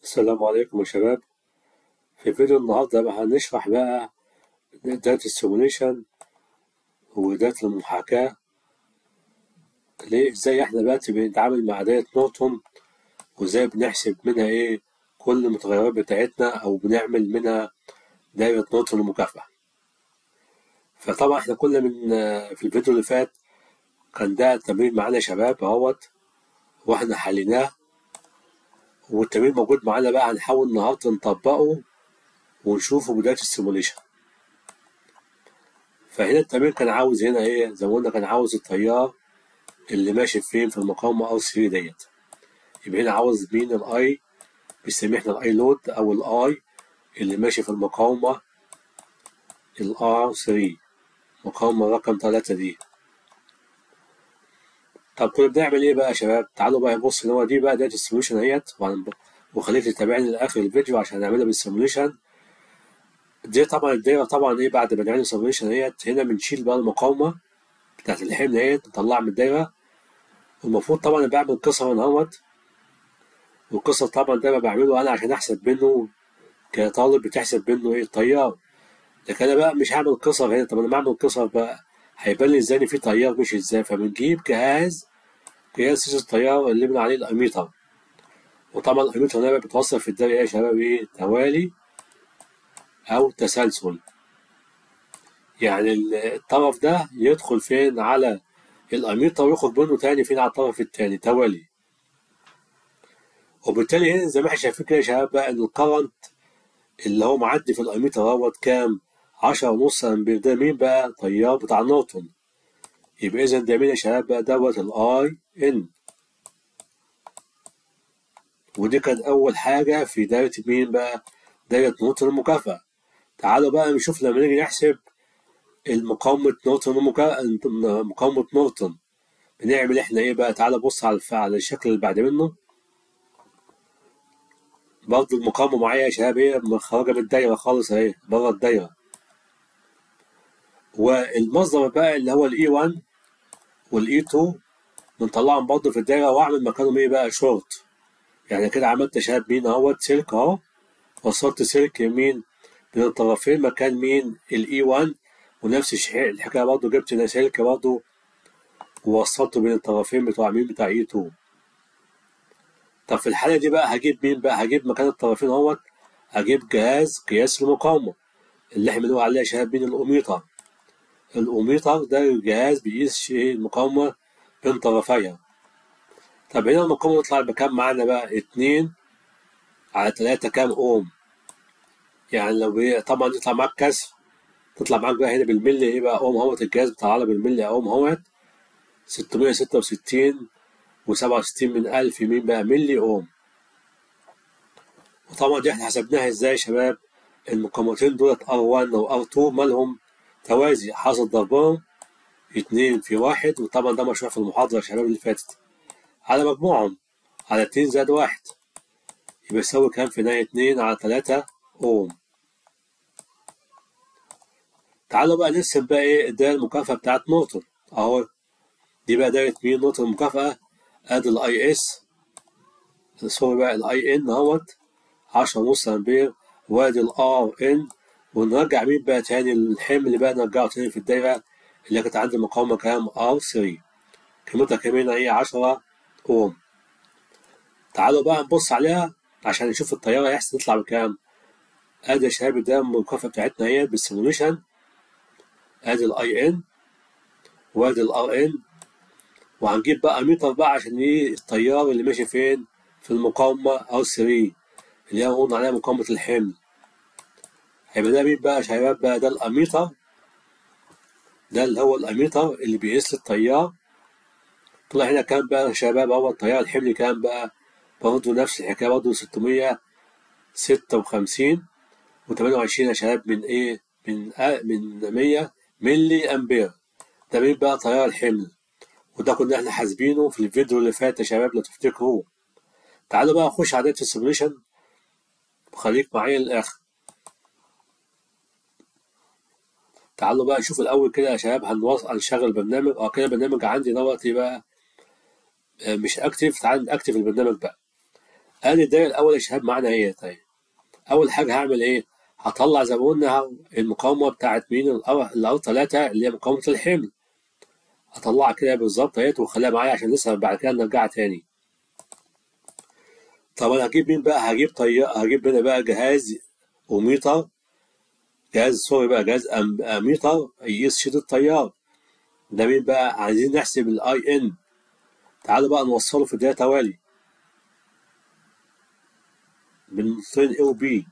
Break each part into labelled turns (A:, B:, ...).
A: السلام عليكم يا شباب في فيديو النهارده بقى هنشرح بقى داتا السيموليشن وداتا المحاكاة ليه ازاي احنا دلوقتي بنتعامل مع دايرة نورتون وازاي بنحسب منها ايه كل المتغيرات بتاعتنا او بنعمل منها دايرة نورتون المكافأة فطبعا احنا كنا من في الفيديو اللي فات كان ده التمرين معانا يا شباب اهوت واحنا حليناه والتمرين موجود معانا بقى هنحاول النهارده نطبقه ونشوفه بداية السيموليشن فهنا التمرين كان عاوز هنا ايه زي ما قلنا كان عاوز التيار اللي ماشي فين في المقاومة أو 3 ديت يبقى هنا عاوز مين الاي بنسميه احنا الاي لود أو الاي اللي ماشي في المقاومة الار 3 مقاومة رقم 3 دي طب كنا بنعمل ايه بقى يا شباب تعالوا بقى نبص ان هو دي بقى داتا السيموليشن اهيت وخليك تتابعني لاخر الفيديو عشان نعملها بالسيموليشن دي طبعا الدايره طبعا ايه بعد ما نعمل سيموليشن اهيت هنا بنشيل بقى المقاومه بتاعت الحمل اهيت نطلعها من الدايره والمفروض طبعا بعمل قصر هنا اهوت والقصر طبعا ده بعمله انا عشان احسب منه كطالب بتحسب منه ايه التيار لكن انا بقى مش هعمل قصر هنا طب انا بعمل قصر بقى هيبان لي ازاي في تيار مش ازاي فبنجيب جهاز قياس التيار اللي بنقول عليه الاميتر وطبعا الاميتر ده بيتوصل في الدايره ايه يا شباب ايه توالي او تسلسل يعني الطرف ده يدخل فين على الاميتر ويخرج منه تاني فين على الطرف التاني توالي وبالتالي هنا زي ما احنا شايفين كده يا شباب بقى ان الكرنت اللي هو معدي في الاميتر دوت كام عشرة ونص امبير ده مين بقى تيار بتاع نورتون يبقى اذا ده مين يا شباب بقى دوت الاي ان ودي كانت اول حاجة في دايرة مين بقى دايرة نورتون المكافأة تعالوا بقى نشوف لما نيجي نحسب المقاومة نورتون المكافأة مقاومة نورتون بنعمل احنا ايه بقى تعالى بص على على الشكل اللي بعد منه برضه المقاومة معايا يا شباب ايه خارجة من الدايرة خالص اهي بره الدايرة والمصدر بقى اللي هو الاي 1 والاي 2 بنطلعهم برضه في الدايرة واعمل مكانهم ايه بقى شورت يعني كده عملت شباب مين اهوت سلك اهو وصلت سلك مين بين الطرفين مكان مين الاي 1 ونفس الحكاية برضه جبت هنا سلك برضه ووصلته بين الطرفين بتوع مين بتاع اي 2 طب في الحالة دي بقى هجيب مين بقى هجيب مكان الطرفين اهوت هجيب جهاز قياس المقاومة اللي احنا بنقول عليه يا شباب مين الأوميتر الأوميتر ده الجهاز بيقيس المقاومة بين طرفيها طب هنا المقاومة تطلع بكام معانا بقى اتنين على تلاتة كام أوم يعني لو طبعا يطلع معاك كسر تطلع معاك بقى هنا بالملي ايه بقى أوم اهوت الجهاز بتاع بالملي أوم اهوت ستمية ستة وستين وسبعة وستين من ألف مين بقى ملي أوم وطبعا دي احنا حسبناها ازاي يا شباب المقاومتين دولت R1 و R2 مالهم توازي حاصل ضربهم اتنين في واحد وطبعا ده مشروع في المحاضرة يا شباب اللي فاتت على مجموعهم على اتنين زائد واحد يبقى يساوي كام في نهاية اتنين على تلاتة أوم تعالوا بقى نرسم بقى ايه الدايرة المكافأة بتاعت نورتون اهو دي بقى دايرة مين نورتون المكافأة ادي الاي اس سوري بقى الاي ان اهوت عشرة ونص امبير وادي الار ان ونرجع مين بقى تاني الحمل بقى نرجعه تاني في الدايرة اللي كانت عند المقاومة كام ار 3 قيمتها كمان هي 10 اوم تعالوا بقى نبص عليها عشان نشوف التيار هيحصل تطلع بكام ادي يا شباب ده المكافأة بتاعتنا اهي بالسيموليشن ادي الاي ان وادي الار ان وهنجيب بقى متر بقى عشان ايه التيار اللي ماشي فين في المقاومة ار 3 اللي هي قلنا عليها مقاومة الحمل هيبقى ده مين بقى يا شباب بقى ده الاميتر ده اللي هو الاميتر اللي بيقيس التيار طلع هنا كام بقى يا شباب هو التيار الحملي كام بقى برضه نفس الحكاية برضه ستمية ستة وخمسين وتمانية وعشرين يا شباب من ايه من آه من مية ملي امبير ده مين بقى تيار الحمل وده كنا احنا حاسبينه في الفيديو اللي فات يا شباب لو تفتكروا تعالوا بقى نخش على السيموليشن وخليك معايا للاخر تعالوا بقى نشوف الاول كده يا شباب هنوصل هنشغل البرنامج اه كده البرنامج عندي دلوقتي بقى مش اكتف تعال ناكتف البرنامج بقى ادي الدايره الاول يا شباب معانا ايه طيب اول حاجه هعمل ايه هطلع زي ما قلنا المقاومه بتاعت مين الار 3 اللي هي مقاومه الحمل هطلعها كده بالظبط اهيت واخليها معايا عشان لسه بعد كده نرجعها تاني طب انا هجيب مين بقى هجيب طيار هجيب هنا بقى جهاز اوميتر جهاز سوري بقى جهاز اميتر يقيس شدة التيار ده مين بقى عايزين نحسب الاي ان تعالوا بقى نوصله في الداتا توالي بالنقطتين A و B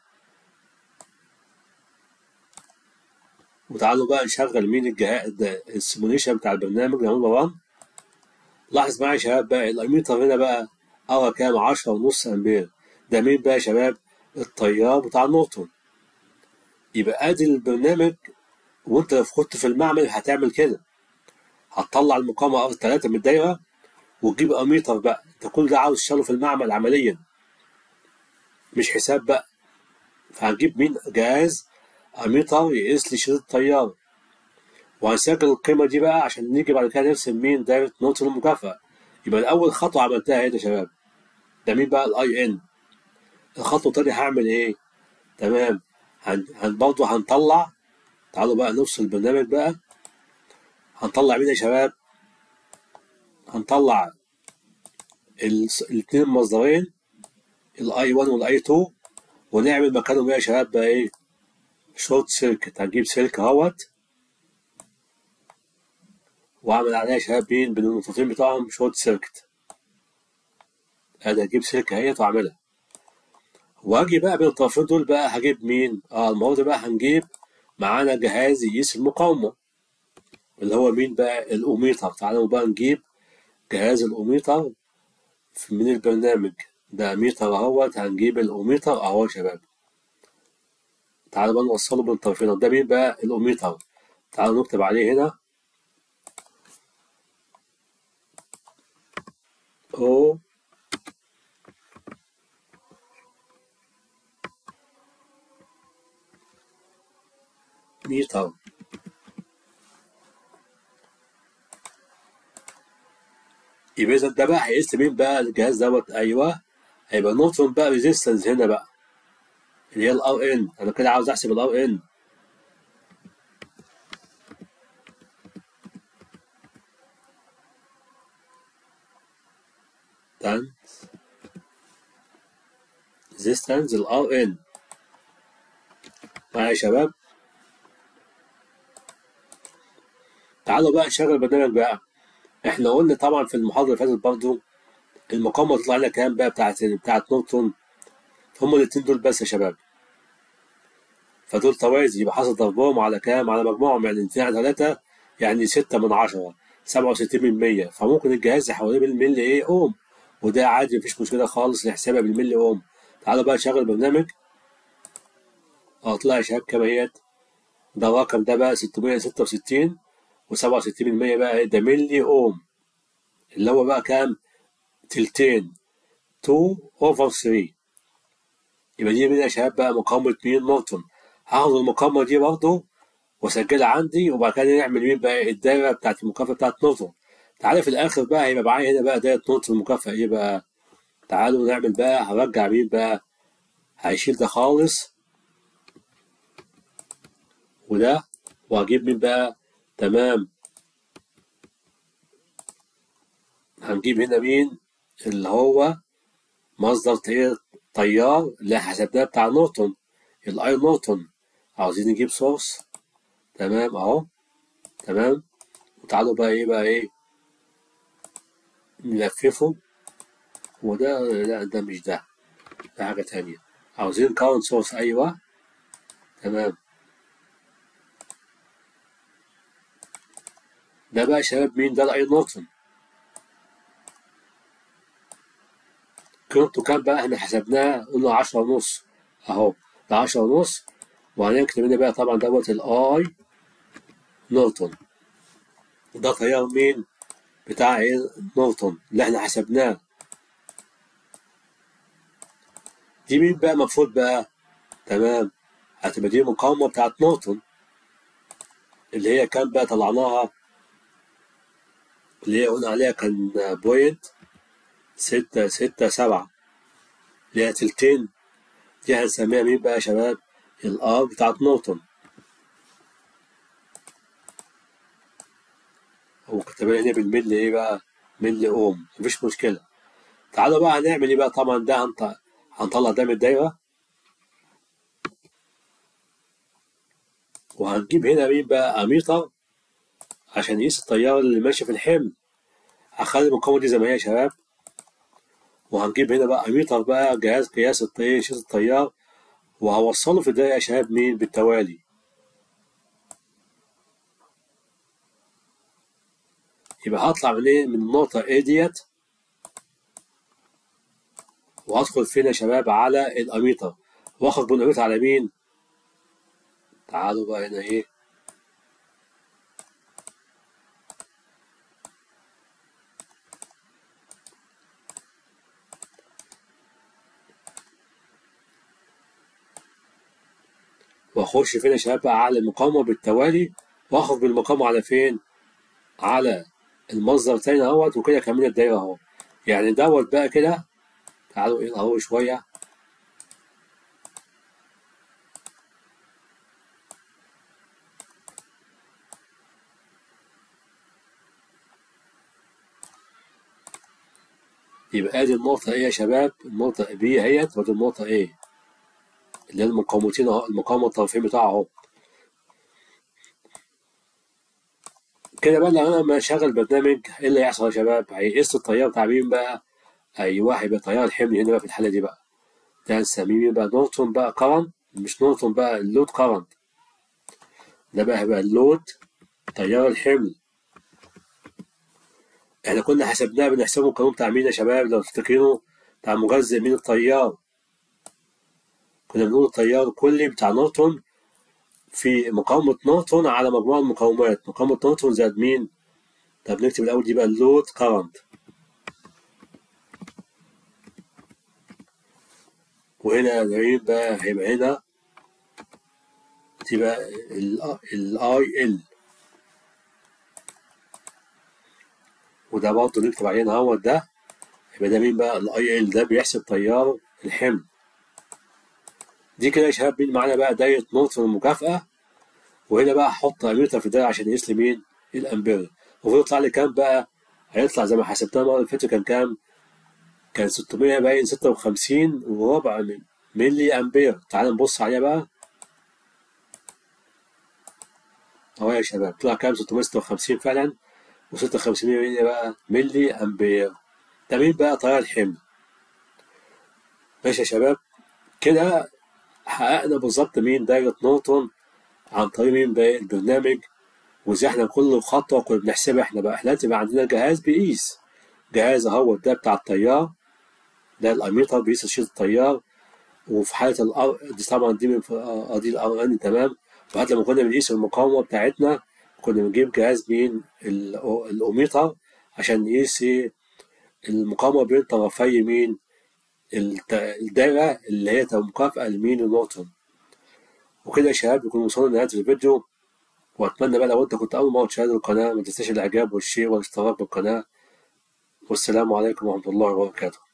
A: وتعالوا بقى نشغل مين الجهاز السيموليشن بتاع البرنامج نعمل وران لاحظ معايا يا شباب بقى الاميتر هنا بقى قرا كام عشرة ونص امبير ده مين بقى يا شباب التيار بتاع نورتون يبقى ادي البرنامج وانت لو كنت في المعمل هتعمل كده هتطلع المقاومة ار 3 من الدايرة وتجيب اميتر بقى انت كل ده عاوز تشتغله في المعمل عمليا مش حساب بقى فهنجيب مين جهاز اميتر يقيس لي شدة التيار وهنسجل القيمة دي بقى عشان نيجي بعد كده نرسم مين دايرة نقطة المكافأة يبقى الأول خطوة عملتها ايه يا شباب ده مين بقى الاي ان الخطوة التانية هعمل ايه تمام هن, هن برضه هنطلع تعالوا بقى نفصل البرنامج بقى هنطلع مين يا شباب هنطلع الاثنين مصدرين الاي 1 والاي 2 ونعمل مكانهم ايه يا شباب بقى ايه شورت سيركت هنجيب سلك اهوت واعمل عليها يا شباب مين بالنقطتين بتاعهم شورت سيركت ادي هجيب سلك اهيت واعملها واجي بقى بين الطرفين دول بقى هجيب مين اه المره دي بقى هنجيب معانا جهاز يقيس المقاومه اللي هو مين بقى الاوميتر تعالوا بقى نجيب جهاز الاوميتر من البرنامج ده ميتر اهوت هنجيب الاوميتر اهو يا شباب تعالوا بقى نوصله بين الطرفين ده مين بقى الاوميتر تعالوا نكتب عليه هنا او ميتر يبقى اذا ده بقى هيقيس مين بقى الجهاز دوت ايوه هيبقى نورتون بقى ريزيستنس هنا بقى اللي هي الار ان انا كده عاوز احسب الار ان تمام ريزيستنس الار ان معايا يا شباب تعالوا بقى نشغل البرنامج بقى احنا قلنا طبعا في المحاضره اللي فاتت برضه المقاومه تطلع لنا كام بقى بتاعت بتاعت نورتون هم الاثنين دول بس يا شباب فدول توازي يبقى حصل ضربهم على كام على مجموعهم يعني 2 على 3 يعني 6 من 10 67 من 100 فممكن الجهاز يحوله بالملي ايه اوم وده عادي مفيش مشكله خالص نحسبها بالملي اوم تعالوا بقى نشغل البرنامج اه طلع يا شباب كام اهيت ده الرقم ده بقى 666 و67 من 100 بقى ده ملي اوم اللي هو بقى كام تلتين 2 اوفر 3 يبقى دي يا شباب بقى مقاومة مين نورتون هاخد المقاومة دي برضه واسجلها عندي وبعد كده نعمل مين بقى الدايرة بتاعت المكافأة بتاعت نورتون تعالى في الآخر بقى هيبقى معايا هنا بقى دايرة نورتون المكافأة ايه بقى تعالوا نعمل بقى هرجع مين بقى هيشيل ده خالص وده وهجيب مين بقى تمام هنجيب هنا مين اللي هو مصدر تيار اللي حسبناه بتاع نورتون الاي نورتون عاوزين نجيب سورس تمام اهو تمام وتعالوا بقى ايه بقى ايه نلففه وده لا ده مش ده ده حاجة تانية عاوزين كارنت سورس ايوه تمام ده بقى شباب مين ده الاي نورتون قيمته كام بقى احنا حسبناها قلنا عشرة ونص اهو ده عشرة ونص وهنكتب هنا بقى طبعا دوت الاي نورتون ده تيار مين بتاع ايه نورتون اللي احنا حسبناه دي مين بقى المفروض بقى تمام هتبقى دي مقاومة بتاعت نورتون اللي هي كام بقى طلعناها اللي هي قلنا عليها كان بوينت ستة ستة سبعة اللي هي تلتين دي هنسميها مين بقى يا شباب الار بتاعت نورتون هو كتبها هنا بالملي ايه بقى ملي اوم مفيش مشكلة تعالوا بقى هنعمل ايه بقى طبعا ده هنط- هنطلع ده من الدايرة وهنجيب هنا مين بقى اميتر عشان يقيس التيار اللي ماشي في الحمل هخلي المقاومة دي زي ما هي يا شباب وهنجيب هنا بقى اميتر بقى جهاز قياس التيار شيء التيار وهوصله في الدايرة يا شباب مين بالتوالي يبقى هطلع من ايه من النقطة A ديت وهدخل فين يا شباب على الاميتر واخد بالاميتر على مين تعالوا بقى هنا ايه واخش فين يا شباب بقى على المقاومة بالتوالي واخد بالمقاومة على فين على المصدر تاني اهوت وكده كملنا الدايرة اهو يعني دوت بقى كده تعالوا ايه اهو شوية يبقى ادي النقطة ايه يا شباب النقطة بي اهيت ودي النقطة ايه اللي هي المقاومتين اهو المقاومة الطرفين بتاعها اهو كده بقى لو انا لما اشغل برنامج ايه اللي هيحصل يا شباب هيقيس التيار بتاع مين بقى ايوه هيبقى تيار الحمل هنا بقى في الحالة دي بقى ده هنسميه مين بقى نورتون بقى كرنت مش نورتون بقى اللود كرنت ده بقى هيبقى اللود تيار الحمل احنا كنا حسبناها بنحسبه القانون بتاع مين يا شباب لو تفتكروا بتاع مجزء من التيار كنا بنقول التيار الكلي بتاع نورتون في مقاومة نورتون على مجموع المقاومات مقاومة نورتون زائد مين طب نكتب الأول دي بقى اللود كرنت وهنا مين بقى هيبقى هنا تبقى الاي ال وده برضه نكتب عليه اهوت ده يبقى ده مين بقى الاي ال ده بيحسب تيار الحمل دي كده يا شباب مين معانا بقى دايرة نورتون المكافأة وهنا بقى هحط اميتر في الدايرة عشان يقيس لي مين الامبير المفروض يطلع لي كام بقى هيطلع زي ما حسبتها المرة اللي فاتت كان كام كان 600 باين 56 وربع ملي امبير تعال نبص عليها بقى اهو يا شباب طلع كام 656 فعلا و56 ملي بقى ملي امبير ده مين بقى تيار الحمل ماشي يا شباب كده حققنا بالظبط مين دايرة نورتون عن طريق مين بقى البرنامج وزي احنا كل خطوة كنا بنحسبها احنا بقى احنا تبقى عندنا جهاز بيقيس جهاز اهو ده بتاع التيار ده الاميتر بيقيس شيط التيار وفي حالة الار دي طبعا دي من اه دي الار ان تمام وحتى لما كنا بنقيس المقاومة بتاعتنا كنا بنجيب جهاز مين الاوميتر عشان نقيس المقاومة بين طرفي مين الدايرة اللي هي مكافأة لمين لنورتون وكده يا شباب يكون وصلنا لنهاية الفيديو وأتمنى بقى لو أنت كنت أول مرة تشاهد القناة ما تنساش الإعجاب والشير والاشتراك بالقناة والسلام عليكم ورحمة الله وبركاته